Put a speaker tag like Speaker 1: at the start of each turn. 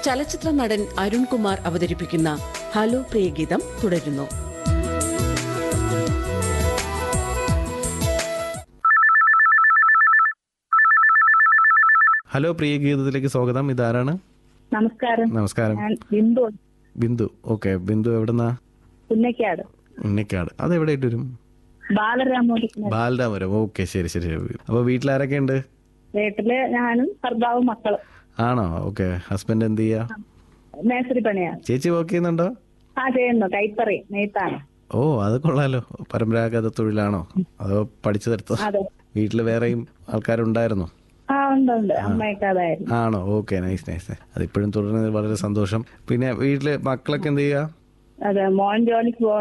Speaker 1: ചലച്ചിത്ര നടൻ അരുൺകുമാർ അവതരിപ്പിക്കുന്ന ഹലോ പ്രിയഗീതം തുടരുന്നു
Speaker 2: ഹലോ പ്രിയ ഗീതത്തിലേക്ക് സ്വാഗതം ഇതാരാണ്
Speaker 3: നമസ്കാരം
Speaker 2: നമസ്കാരം
Speaker 3: ഞാൻ ബിന്ദു
Speaker 2: ബിന്ദു ഓക്കെ ബിന്ദു എവിടെന്നാ
Speaker 3: പുന്നക്കാട്
Speaker 2: ഉണ്ണിക്കാട് അത് എവിടെയായിട്ട് വരും
Speaker 3: ബാലരാമോദിക്കുന്ന
Speaker 2: ബാലരാമപുരം ഓക്കെ ശരി ശരി അപ്പൊ വീട്ടിലാരൊക്കെ ഉണ്ട്
Speaker 3: വീട്ടില് ഞാനും ഭർത്താവും മക്കളും
Speaker 2: ആണോ ഓക്കെ ഹസ്ബൻഡ് എന്ത് ചെയ്യാ
Speaker 3: മേസരി പണിയാണ്
Speaker 2: ചേച്ചി വർക്ക് ചെയ്യുന്നുണ്ടോ
Speaker 3: ആ ചെയ്യുന്നു കൈത്തറി നെയ്ത്താണ്
Speaker 2: ഓ അത് കൊള്ളാലോ പരമ്പരാഗത തൊഴിലാണോ അതോ പഠിച്ചു തീർത്തോ
Speaker 3: അതെ
Speaker 2: വീട്ടിൽ വേറെയും ആൾക്കാരുണ്ടായിരുന്നോ
Speaker 3: ആ ഉണ്ട് ഉണ്ട് അമ്മയൊക്കെ അതായിരുന്നു
Speaker 2: ആണോ ഓക്കെ നൈസ് നൈസ് അതിപ്പോഴും തുടരുന്നതിൽ വളരെ സന്തോഷം പിന്നെ വീട്ടില് മക്കളൊക്കെ എന്ത് ചെയ്യാ
Speaker 3: അതെ മോൻ ജോലിക്ക് പോകുന്നു